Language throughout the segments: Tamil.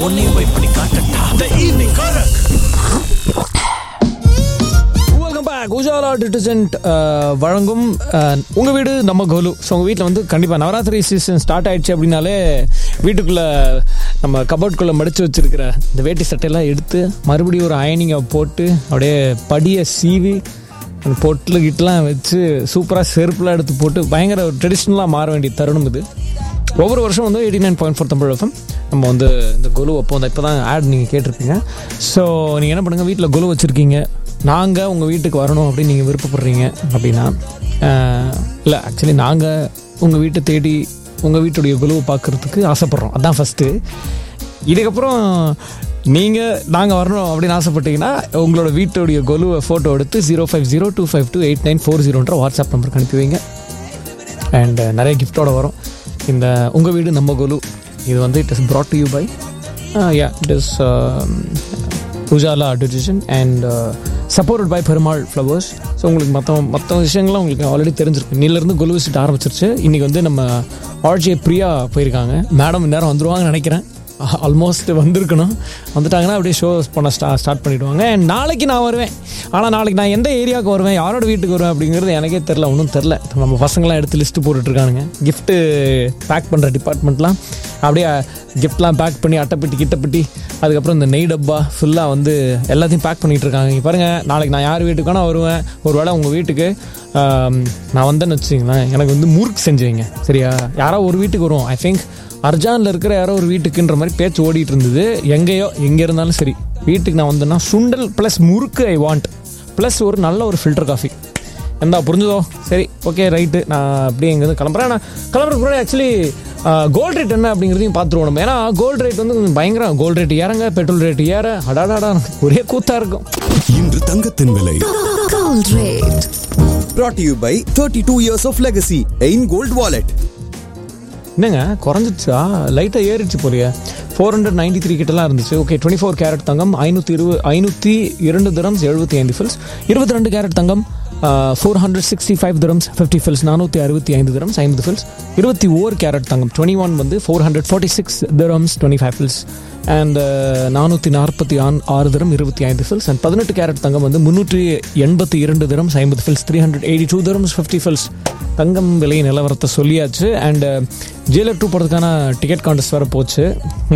உன்னையும் போய் பண்ணி காட்டட்டா த ஈவினிங் கரக் வெல்கம் பேக் உஜாலா டிட்டர்ஜென்ட் வழங்கும் அஹ், உங்க வீடு நம்ம கோலு ஸோ உங்க வீட்டில் வந்து கண்டிப்பாக நவராத்திரி சீசன் ஸ்டார்ட் ஆயிடுச்சு அப்படின்னாலே வீட்டுக்குள்ள நம்ம கபோர்ட்குள்ளே மடிச்சு வச்சிருக்கிற இந்த வேட்டி சட்டையெல்லாம் எடுத்து மறுபடியும் ஒரு அயனிங்கை போட்டு அப்படியே படியை சீவி அந்த பொட்டில் கிட்டலாம் வச்சு சூப்பராக செருப்புலாம் எடுத்து போட்டு பயங்கர ஒரு ட்ரெடிஷ்னலாக மாற வேண்டிய தருணம் இது ஒவ்வொரு வருஷம் வந்து eighty nine point four Tamil FM நம்ம வந்து இந்த குழு வைப்போம் அந்த இப்போ தான் ஆட் நீங்கள் கேட்டிருப்பீங்க ஸோ நீங்கள் என்ன பண்ணுங்கள் வீட்டில் குழு வச்சுருக்கீங்க நாங்கள் உங்கள் வீட்டுக்கு வரணும் அப்படின்னு நீங்கள் விருப்பப்படுறீங்க அப்படின்னா இல்லை ஆக்சுவலி நாங்கள் உங்கள் வீட்டை தேடி உங்கள் வீட்டுடைய குழுவை பார்க்குறதுக்கு ஆசைப்பட்றோம் அதான் ஃபஸ்ட்டு இதுக்கப்புறம் நீங்கள் நாங்கள் வரணும் அப்படின்னு ஆசைப்பட்டீங்கன்னா உங்களோட வீட்டுடைய கொலுவை ஃபோட்டோ எடுத்து zero five zero two five two eight nine four ஜீரோன்ற வாட்ஸ்அப் நம்பருக்கு அனுப்பி வைங்க அண்ட் நிறைய கிஃப்டோட வரும் இந்த உங்கள் வீடு நம்ம குலு இது வந்து it is brought to you by yeah it is Ujala decision and support by Perumal flowers so உங்களுக்கு மற்ற மற்ற விஷயங்கள்லாம் உங்களுக்கு ஆல்ரெடி தெரிஞ்சிருக்கு இன்னிலேருந்து குலு விசிட் ஆரம்பிச்சிருச்சு இன்றைக்கி வந்து நம்ம ஆர்ஜே பிரியா போயிருக்காங்க மேடம் இந்நேரம் வந்துருவாங்கன்னு நினைக்கிறேன் ஆல்மோஸ்ட் வந்திருக்கணும் வந்துட்டாங்கன்னா அப்படியே ஷோ பண்ண ஸ்டா ஸ்டார்ட் பண்ணிவிடுவாங்க அண்ட் நாளைக்கு நான் வருவேன் ஆனால் நாளைக்கு நான் எந்த ஏரியாவுக்கு வருவேன் யாரோட வீட்டுக்கு வருவேன் அப்படிங்கிறது எனக்கே தெரில ஒன்றும் தெரில நம்ம பசங்களாம் எடுத்து லிஸ்ட்டு போட்டுட்ருக்கானுங்க கிஃப்ட்டு பேக் பண்ணுற டிபார்ட்மெண்ட்லாம் அப்படியே கிஃப்ட்லாம் பேக் பண்ணி அட்டைப்பெட்டி கிட்டப்பெட்டி அதுக்கப்புறம் இந்த நெய் டப்பா ஃபுல்லாக வந்து எல்லாத்தையும் பேக் பண்ணிகிட்டு இருக்காங்க இங்க பாருங்கள் நாளைக்கு நான் யார் வீட்டுக்கு வேணால் வருவேன் ஒரு வேளை உங்கள் வீட்டுக்கு ஆம், நான் வந்தேன்னு வச்சுங்களேன் எனக்கு வந்து முறுக்கு செஞ்சு வைங்க சரியா யாரோ ஒரு வீட்டுக்கு வருவோம் ஐ திங்க் அர்ஜானில் இருக்கிற யாரோ ஒரு வீட்டுக்குன்ற மாதிரி பேச்சு ஓடிட்டு இருந்தது எங்கேயோ எங்கே இருந்தாலும் சரி வீட்டுக்கு நான் வந்தேன்னா சுண்டல் ப்ளஸ் முறுக்கு ஐ வாண்ட் ப்ளஸ் ஒரு நல்ல ஒரு ஃபில்டர் காஃபி எந்தா புரிஞ்சுதோ சரி ஓகே ரைட்டு நான் அப்படியே இங்கேருந்து கிளம்புறேன் நான் கிளம்புறதுக்கு முன்னாடி ஆக்சுவலி கோல்ட் ரேட் என்ன அப்படிங்கிறதையும் பார்த்துருவோம் நம்ம ஏன்னா கோல்ட் ரேட் வந்து கொஞ்சம் பயங்கரம் கோல்ட் ரேட் ஏறங்க பெட்ரோல் ரேட் ஏற அடாடாடா ஒரே கூத்தா இருக்கும் இன்று தங்கத்தின் விலை Gold rate. brought to you by 32 years of legacy in gold wallet என்னங்க குறைஞ்சிச்சா லைட்டாக ஏறிச்சு போலியே ஃபோர் ஹண்ட்ரட் நைன்டி த்ரீ கிட்டலாம் இருந்துச்சு ஓகே டுவெண்ட்டி ஃபோர் கேரட் தங்கம் ஐநூற்றி இருபது ஐநூற்றி இரண்டு திரம்ஸ் எழுபத்தி ஐந்து ஃபில்ஸ் இருபத்தி ரெண்டு கேரட் தங்கம் four hundred sixty five dirhams fifty fils நானூற்றி அறுபத்தி ஐந்து திரம்ஸ் ஐம்பது ஃபில்ஸ் இருபத்தி ஓர் கேரட் தங்கம் டுவெண்ட்டி ஒன் வந்து four hundred forty six dirhams twenty five fils and நானூற்றி நாற்பத்தி ஆன் ஆறு திரம் இருபத்தி ஐந்து ஃபில்ஸ் அண்ட் பதினெட்டு கேரட் தங்கம் வந்து முந்நூற்றி எண்பத்தி இரண்டு திரம்ஸ் ஐம்பது fils three hundred eighty two dirhams fifty fils தங்கம் விலை நிலவரத்தை சொல்லியாச்சு அண்ட் ஜெயிலர் டூ படத்துக்கான டிக்கெட் கான்டெஸ்ட் வர போச்சு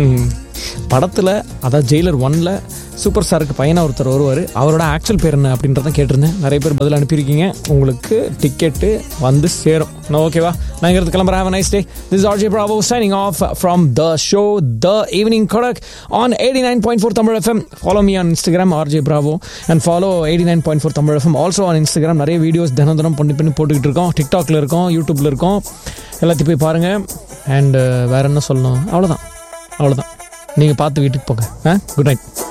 படத்தில் அதாவது ஜெயிலர் ஒன்ல சூப்பர் ஸ்டாருக்கு பையனா ஒருத்தர் வருவார் அவரோட ஆக்சுவல் பேர் என்ன அப்படின்றத கேட்டிருந்தேன் நிறைய பேர் பதில் அனுப்பியிருக்கீங்க உங்களுக்கு டிக்கெட்டு வந்து சேரும் நான் ஓகேவா நான் இங்கிறது கிளம்புறேன் have nice day this RJ Bravo signing off from the show the evening Kadak on eighty nine point four Tamil FM follow me on Instagram RJ Bravo and follow eighty nine point four Tamil FM also on Instagram நிறைய வீடியோஸ் தினம் தினம் பண்ணி பண்ணி போட்டுக்கிட்டு இருக்கோம் டிக்டாக்ல இருக்கோம் யூடியூப்ல இருக்கோம் எல்லாத்தையும் போய் பாருங்கள் அண்ட் வேற என்ன சொல்லணும் அவ்வளோதான் அவ்வளோதான் நீங்கள் பார்த்து வீட்டுக்கு போங்க ஆ குட் நைட்